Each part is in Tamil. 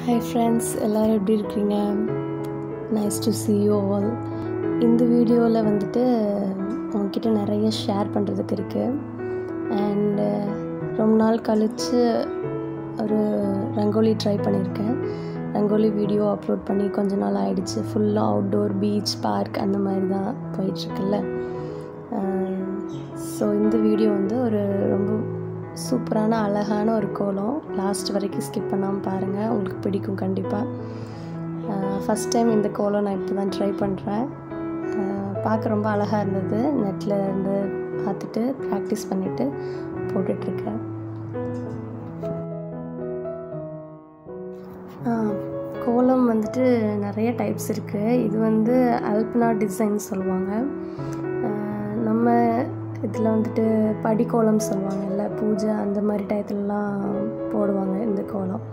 ஹாய் ஃப்ரெண்ட்ஸ் எல்லோரும் எப்படி இருக்கீங்க nice to see you all இந்த வீடியோவில் வந்துட்டு உங்ககிட்ட நிறைய ஷேர் பண்ணுறதுக்கு இருக்குது அண்டு ரொம்ப நாள் கழித்து ஒரு ரங்கோலி ட்ரை பண்ணியிருக்கேன் ரங்கோலி வீடியோ அப்லோட் பண்ணி கொஞ்ச நாள் ஆயிடுச்சு ஃபுல்லாக அவுட்டோர் பீச் பார்க் அந்த மாதிரி தான் போயிட்டுருக்குல்ல ஸோ இந்த வீடியோ வந்து ஒரு ரொம்ப சூப்பரான அழகான ஒரு கோலம் லாஸ்ட் வரைக்கும் ஸ்கிப் பண்ணாமல் பாருங்கள் உங்களுக்கு பிடிக்கும் கண்டிப்பாக ஃபஸ்ட் டைம் இந்த கோலம் நான் இப்போ தான் ட்ரை பண்ணுறேன் பார்க்க ரொம்ப அழகாக இருந்தது நெட்டில் இருந்து பார்த்துட்டு ப்ராக்டிஸ் பண்ணிவிட்டு போட்டுட்ருக்கேன் கோலம் வந்துட்டு நிறைய டைப்ஸ் இருக்குது இது வந்து அல்பனா டிசைன் சொல்லுவாங்க நம்ம இதில் வந்துட்டு படிக்கோலம் சொல்லுவாங்கல்ல பூஜை அந்த மாதிரி டயத்துலலாம் போடுவாங்க இந்த கோலம்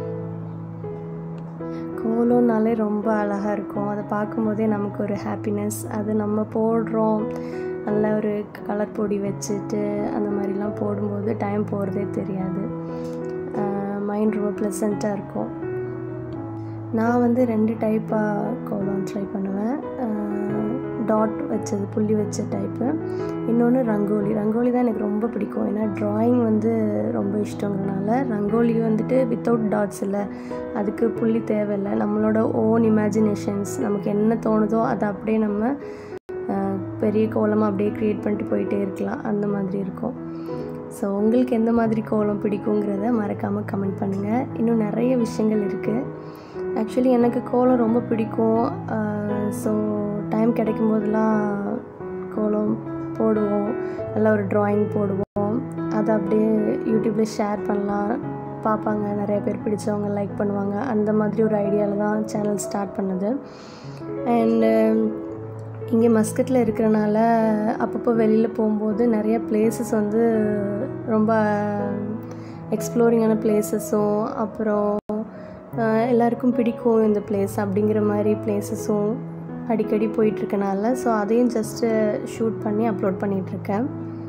கோலம்னாலே ரொம்ப அழகாக இருக்கும் அதை பார்க்கும்போதே நமக்கு ஒரு ஹாப்பினஸ் அது நம்ம போடுறோம் நல்ல ஒரு கலர் பொடி வச்சுட்டு அந்த மாதிரிலாம் போடும்போது டைம் போகிறதே தெரியாது மைண்ட் ரொம்ப ப்ளசண்ட்டாக இருக்கும் நான் வந்து ரெண்டு டைப்பாக கோலம் ட்ரை பண்ணுவேன் டாட் வச்சது புள்ளி வச்ச டைப்பு இன்னொன்று ரங்கோலி ரங்கோலி தான் எனக்கு ரொம்ப பிடிக்கும் ஏன்னா ட்ராயிங் வந்து ரொம்ப இஷ்டங்கிறனால ரங்கோலி வந்துட்டு வித்தவுட் டாட்ஸ் இல்லை அதுக்கு புள்ளி தேவையில்லை நம்மளோட ஓன் இமேஜினேஷன்ஸ் நமக்கு என்ன தோணுதோ அதை அப்படியே நம்ம பெரிய கோலமாக அப்படியே க்ரியேட் பண்ணிட்டு போயிட்டே இருக்கலாம் அந்த மாதிரி இருக்கும் ஸோ உங்களுக்கு எந்த மாதிரி கோலம் பிடிக்குங்கிறத மறக்காமல் கமெண்ட் பண்ணுங்கள் இன்னும் நிறைய விஷயங்கள் இருக்குது ஆக்சுவலி எனக்கு கோலம் ரொம்ப பிடிக்கும் ஸோ டைம் கிடைக்கும் போதெல்லாம் கோலம் போடுவோம் நல்ல ஒரு ட்ராயிங் போடுவோம் அதை அப்படியே யூடியூப்பில் ஷேர் பண்ணலாம் பார்ப்பாங்க நிறைய பேர் பிடிச்சவங்க லைக் பண்ணுவாங்க அந்த மாதிரி ஒரு ஐடியாவில் தான் சேனல் ஸ்டார்ட் பண்ணது அண்டு இங்கே மஸ்கட்டில் இருக்கிறனால அப்பப்போ வெளியில் போகும்போது நிறைய பிளேசஸ் வந்து ரொம்ப எக்ஸ்ப்ளோரிங்கான பிளேசஸும் அப்புறம் எல்லாருக்கும் பிடிக்கும் இந்த பிளேஸ் அப்படிங்கிற மாதிரி பிளேசஸும் அடிக்கடி போயிட்டுருக்கனால ஸோ அதையும் ஜஸ்ட்டு ஷூட் பண்ணி அப்லோட் பண்ணிகிட்ருக்கேன்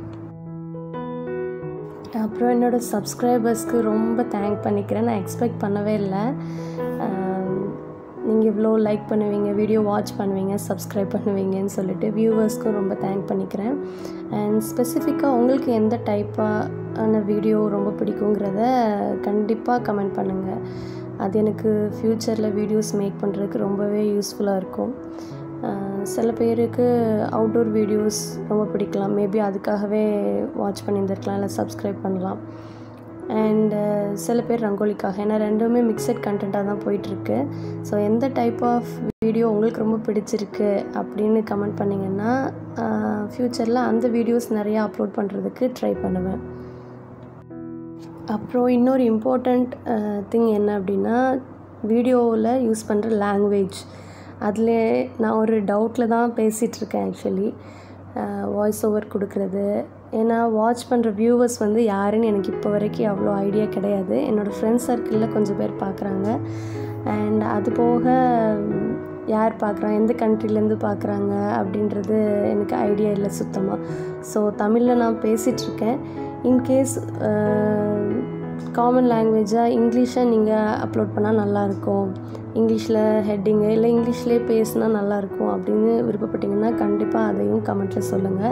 அப்புறம் என்னோடய சப்ஸ்கிரைபர்ஸ்க்கு ரொம்ப தேங்க் பண்ணிக்கிறேன் நான் எக்ஸ்பெக்ட் பண்ணவே இல்லை நீங்கள் இவ்வளோ லைக் பண்ணுவீங்க வீடியோ வாட்ச் பண்ணுவீங்க சப்ஸ்கிரைப் பண்ணுவீங்கன்னு சொல்லிட்டு வியூவர்ஸ்க்கும் ரொம்ப தேங்க் பண்ணிக்கிறேன் அண்ட் ஸ்பெசிஃபிக்காக உங்களுக்கு எந்த டைப்பான வீடியோ ரொம்ப பிடிக்குங்கிறத கண்டிப்பாக கமெண்ட் பண்ணுங்கள் அது எனக்கு ஃப்யூச்சரில் வீடியோஸ் மேக் பண்ணுறதுக்கு ரொம்பவே யூஸ்ஃபுல்லாக இருக்கும் சில பேருக்கு அவுட்டோர் வீடியோஸ் ரொம்ப பிடிக்கலாம் மேபி அதுக்காகவே வாட்ச் பண்ணியிருந்துருக்கலாம் இல்லை சப்ஸ்கிரைப் பண்ணலாம் அண்டு சில பேர் ரங்கோலிக்காக ஏன்னா ரெண்டுமே மிக்சட் கண்டென்ட்டாக தான் போயிட்டுருக்கு ஸோ எந்த டைப் ஆஃப் வீடியோ உங்களுக்கு ரொம்ப பிடிச்சிருக்கு அப்படின்னு கமெண்ட் பண்ணிங்கன்னா ஃப்யூச்சரில் அந்த வீடியோஸ் நிறையா அப்லோட் பண்ணுறதுக்கு ட்ரை பண்ணுவேன் அப்புறம் இன்னொரு இம்பார்ட்டண்ட் திங் என்ன அப்படின்னா வீடியோவில் யூஸ் பண்ணுற லாங்குவேஜ் அதில் நான் ஒரு டவுட்டில் தான் பேசிகிட்ருக்கேன் ஆக்சுவலி வாய்ஸ் ஓவர் கொடுக்குறது ஏன்னா வாட்ச் பண்ணுற வியூவர்ஸ் வந்து யாருன்னு எனக்கு இப்போ வரைக்கும் அவ்வளோ ஐடியா கிடையாது என்னோடய ஃப்ரெண்ட்ஸ் சர்க்கிளில் கொஞ்சம் பேர் பார்க்குறாங்க அண்ட் அது போக யார் பார்க்குறாங்க எந்த கண்ட்ரிலேருந்து பார்க்குறாங்க அப்படின்றது எனக்கு ஐடியா இல்லை சுத்தமாக ஸோ தமிழில் நான் பேசிகிட்ருக்கேன் இன்கேஸ் காமன் லாங்குவேஜாக இங்கிலீஷை நீங்கள் அப்லோட் பண்ணால் நல்லாயிருக்கும் இங்கிலீஷில் ஹெட்டிங்கு இல்லை இங்கிலீஷ்லேயே பேசினா நல்லாயிருக்கும் அப்படின்னு விருப்பப்பட்டிங்கன்னா கண்டிப்பாக அதையும் கமெண்ட்டில் சொல்லுங்கள்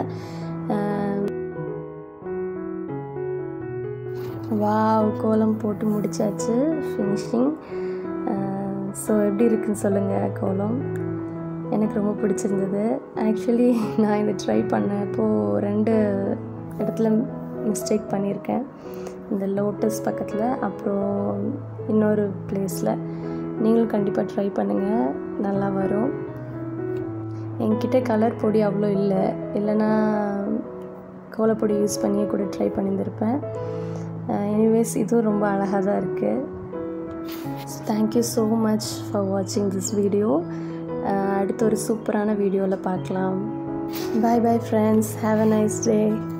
வாவ் கோலம் போட்டு முடித்தாச்சு ஃபினிஷிங் ஸோ எப்படி இருக்குன்னு சொல்லுங்கள் கோலம் எனக்கு ரொம்ப பிடிச்சிருந்தது ஆக்சுவலி நான் இதை ட்ரை பண்ணப்போ ரெண்டு இடத்துல மிஸ்டேக் பண்ணியிருக்கேன் இந்த லோட்டஸ் பக்கத்தில் அப்புறம் இன்னொரு பிளேஸில் நீங்களும் கண்டிப்பாக ட்ரை பண்ணுங்கள் நல்லா வரும் என்கிட்ட கலர் பொடி அவ்வளோ இல்லை இல்லைன்னா கோலப்பொடி யூஸ் பண்ணியே கூட ட்ரை பண்ணியிருந்திருப்பேன் எனிவேஸ் இதுவும் ரொம்ப அழகாக தான் இருக்குது so thank you so much for வாட்சிங் திஸ் வீடியோ அடுத்த ஒரு சூப்பரான வீடியோவில் பார்க்கலாம் bye bye friends have a nice day